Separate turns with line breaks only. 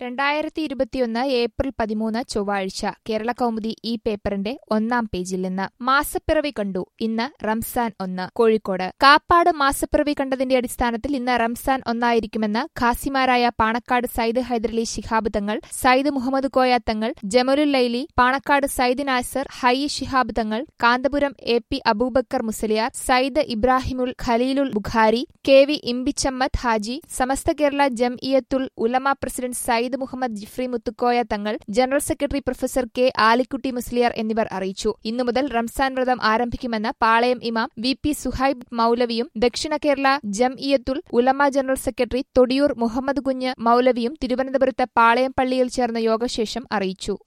രണ്ടായിരത്തി ഇരുപത്തിയൊന്ന് ഏപ്രിൽ പതിമൂന്ന് ചൊവ്വാഴ്ച കേരള കൗമുദി ഈ പേപ്പറിന്റെ ഒന്നാം പേജിൽ നിന്ന് മാസപ്പിറവി കണ്ടു ഇന്ന് റംസാൻ ഒന്ന് കോഴിക്കോട് കാപ്പാട് മാസപ്പിറവി കണ്ടതിന്റെ അടിസ്ഥാനത്തിൽ ഇന്ന് റംസാൻ ഒന്നായിരിക്കുമെന്ന് ഖാസിമാരായ പാണക്കാട് സയ്യിദ് ഹൈദരലി ശിഹാബ് തങ്ങൾ Sayyid Muhammad Koya Thangal Jamalul Laili Panakkad Sayyid Nasar Hayy Shihab Thangal Kanthapuram A P Aboobacker Musliyar Sayyid Ibrahimul Khaleelul Bukhari K V Imbichammad Haji Samastha Kerala Jamiyyathul Ulama president Sayyid Muhammad Jifri Muthukoya Thangal general secretary professor K Alikutty Musliyar എന്നിവർ അറിയിച്ചു ഇന്നു മുതൽ റംസാൻ വ്രതം ആരംഭിക്കുമെന്ന് പാളയം ഇമാം വി പി സുഹൈബ് മൌലവിയും ദക്ഷിണ കേരള ജംഇയത്തുൽ ഉലമ ജനറൽ സെക്രട്ടറി തൊടിയൂർ മുഹമ്മദ് കുഞ്ഞ് മൌലവിയും തിരുവനന്തപുരത്ത് പാളയം പള്ളിയിൽ ചേർന്ന യോഗശേഷം അറിയിച്ചു